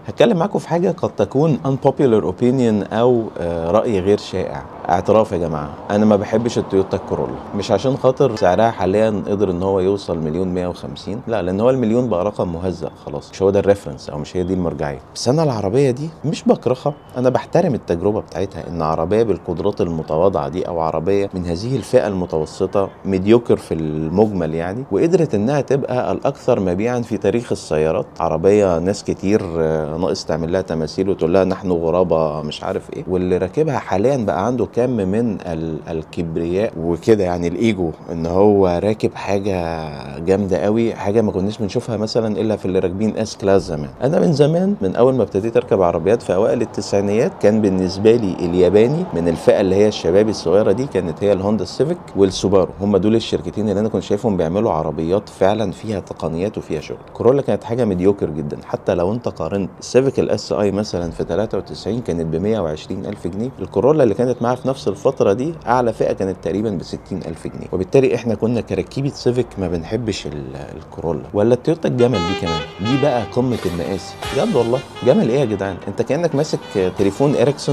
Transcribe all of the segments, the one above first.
هتكلم معاكم في حاجه قد تكون unpopular opinion او آه، راي غير شائع اعتراف يا جماعه انا ما بحبش التويوتا الكورولا مش عشان خاطر سعرها حاليا قدر ان هو يوصل مليون 150 لا لان هو المليون بقى رقم مهزأ خلاص مش هو ده الريفرنس او مش هي دي المرجعيه بس انا العربيه دي مش بكرهها انا بحترم التجربه بتاعتها ان عربيه بالقدرات المتواضعه دي او عربيه من هذه الفئه المتوسطه ميديوكر في المجمل يعني وقدرت انها تبقى الاكثر مبيعا في تاريخ السيارات عربيه ناس كتير آه، ناقص تعمل لها تماثيل وتقول لها نحن غرابه مش عارف ايه واللي راكبها حاليا بقى عنده كم من ال- الكبرياء وكده يعني الايجو ان هو راكب حاجه جامده قوي حاجه ما كناش بنشوفها مثلا الا في اللي راكبين اس كلاس زمان انا من زمان من اول ما ابتديت اركب عربيات في اوائل التسعينيات كان بالنسبه لي الياباني من الفئه اللي هي الشبابي الصغيره دي كانت هي الهوندا السيفيك والسوبارو هم دول الشركتين اللي انا كنت شايفهم بيعملوا عربيات فعلا فيها تقنيات وفيها شغل كورولا كانت حاجه ميديوكر جدا حتى لو انت قارنت السيفيك الاس اي مثلا في 93 كانت ب 120 الف جنيه الكورولا اللي كانت معاها في نفس الفتره دي اعلى فئه كانت تقريبا ب 60 الف جنيه وبالتالي احنا كنا كركيبه سيفيك ما بنحبش ال- الكورولا ولا التويوتا الجمل دي كمان دي بقى قمه المقاس بجد والله جمل ايه يا جدعان انت كانك ماسك تليفون اريكسون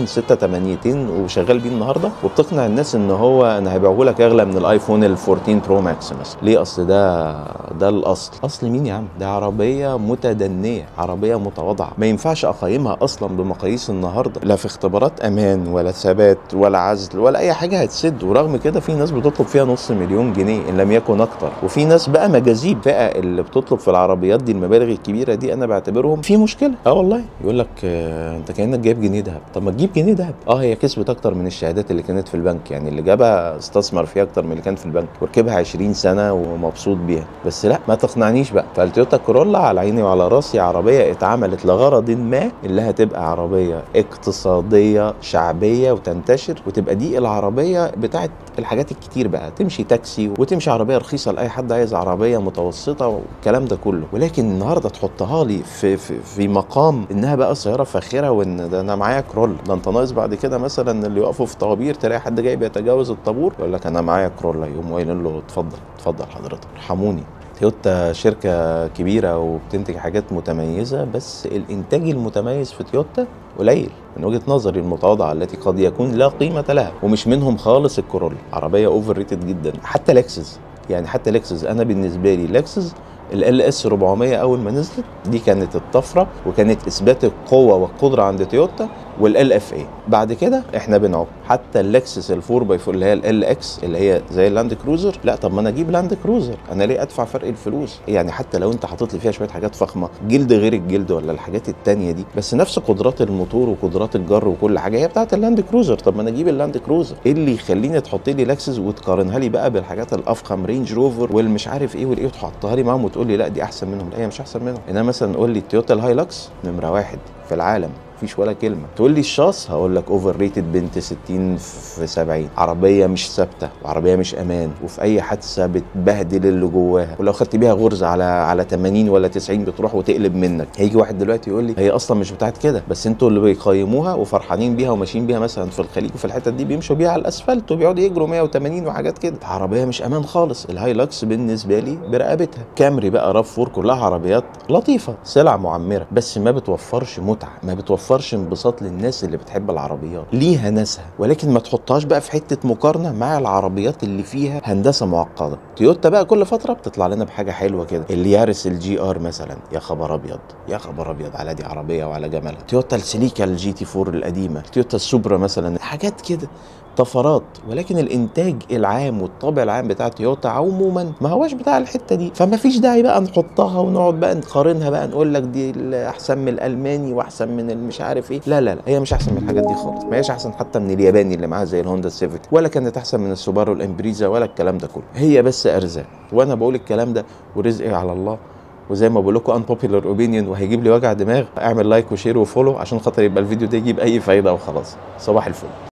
682 وشغال بيه النهارده وبتقنع الناس ان هو انا هبيعه لك اغلى من الايفون ال 14 برو ماكس مثلا ليه اصل ده ده الاصل اصل مين يا عم ده عربيه متدنيه عربيه متواضعه ما ينفعش اقيمها اصلا بمقاييس النهارده لا في اختبارات امان ولا ثبات ولا عزل ولا اي حاجه هتسد ورغم كده في ناس بتطلب فيها نص مليون جنيه ان لم يكن اكتر وفي ناس بقى مجاذيب فئه اللي بتطلب في العربيات دي المبالغ الكبيره دي انا بعتبرهم في مشكله اه والله يقول لك آه انت كانك جايب جنيه دهب طب ما تجيب جنيه دهب اه هي كسبت اكتر من الشهادات اللي كانت في البنك يعني اللي جابها استثمر فيها اكتر من اللي كان في البنك وركبها 20 سنه ومبسوط بيها بس لا ما تقنعنيش بقى فالتويوتا كورولا على عيني وعلى راسي عربيه اتعملت لغرض ما اللي هتبقى عربيه اقتصاديه شعبيه وتنتشر وتبقى دي العربيه بتاعت الحاجات الكتير بقى تمشي تاكسي وتمشي عربيه رخيصه لاي حد عايز عربيه متوسطه والكلام ده كله ولكن النهارده تحطها لي في في, في مقام انها بقى سياره فاخره وان ده انا معايا كرول ده انت ناقص بعد كده مثلا اللي يقفوا في طوابير تلاقي حد جاي بيتجاوز الطابور يقول لك انا معايا كرولا يقوم قايلين له اتفضل اتفضل حضرتك ارحموني تويوتا شركة كبيرة وبتنتج حاجات متميزة بس الإنتاج المتميز في تويوتا قليل من وجهة نظري المتواضعة التي قد يكون لا قيمة لها ومش منهم خالص الكورولا عربية اوفر ريتد جدا حتى لكسس يعني حتى لكسس أنا بالنسبة لي لكسس ال اس 400 اول ما نزلت دي كانت الطفره وكانت اثبات القوه والقدره عند تويوتا والال اف اي بعد كده احنا بنعوق حتى اللكسس ال 4 باي 4 اللي هي ال اكس اللي هي زي اللاند كروزر لا طب ما انا اجيب لاند كروزر انا ليه ادفع فرق الفلوس يعني حتى لو انت حاطط لي فيها شويه حاجات فخمه جلد غير الجلد ولا الحاجات التانية دي بس نفس قدرات الموتور وقدرات الجر وكل حاجه هي بتاعت اللاند كروزر طب ما انا اجيب اللاند كروزر ايه اللي يخليني تحط لي لكسس وتقارنها لي بقى بالحاجات الافخم رينج روفر والمش عارف ايه والايه وتحطها لي معاهم وتقول لي لا دي احسن منهم لا هي مش احسن منهم انما مثلا قول لي التويوتا الهايلكس نمره واحد في العالم مفيش ولا كلمه تقول لي الشاص هقول لك اوفر ريتد بنت 60 في 70 عربيه مش ثابته وعربيه مش امان وفي اي حادثه بتبهدل اللي جواها ولو خدت بيها غرزه على على 80 ولا 90 بتروح وتقلب منك هيجي واحد دلوقتي يقول لي هي اصلا مش بتاعت كده بس انتوا اللي بيقيموها وفرحانين بيها وماشيين بيها مثلا في الخليج وفي الحتت دي بيمشوا بيها على الاسفلت وبيقعدوا يجروا 180 وحاجات كده عربيه مش امان خالص الهايلكس بالنسبه لي برقبتها كامري بقى راف فور كلها عربيات لطيفه سلع معمره بس ما بتوفرش متعه ما بتوفرش انبساط للناس اللي بتحب العربيات ليها ناسها ولكن ما تحطهاش بقى في حته مقارنه مع العربيات اللي فيها هندسه معقده تويوتا بقى كل فتره بتطلع لنا بحاجه حلوه كده اليارس الجي ار مثلا يا خبر ابيض يا خبر ابيض على دي عربيه وعلى جمالها تويوتا السيليكا الجي تي 4 القديمه تويوتا السوبرا مثلا حاجات كده طفرات ولكن الانتاج العام والطابع العام بتاع تويوتا عموما ما هواش بتاع الحته دي فما فيش داعي بقى نحطها ونقعد بقى نقارنها بقى نقول لك دي احسن من الالماني واحسن من المش عارف ايه لا لا لا هي مش احسن من الحاجات دي خالص ما هيش احسن حتى من الياباني اللي معاها زي الهوندا السيفيك ولا كانت احسن من السوبارو الامبريزا ولا الكلام ده كله هي بس ارزاق وانا بقول الكلام ده ورزقي على الله وزي ما بقول لكم unpopular opinion وهيجيب لي وجع دماغ اعمل لايك وشير وفولو عشان خاطر يبقى الفيديو ده يجيب اي فايده وخلاص صباح الفل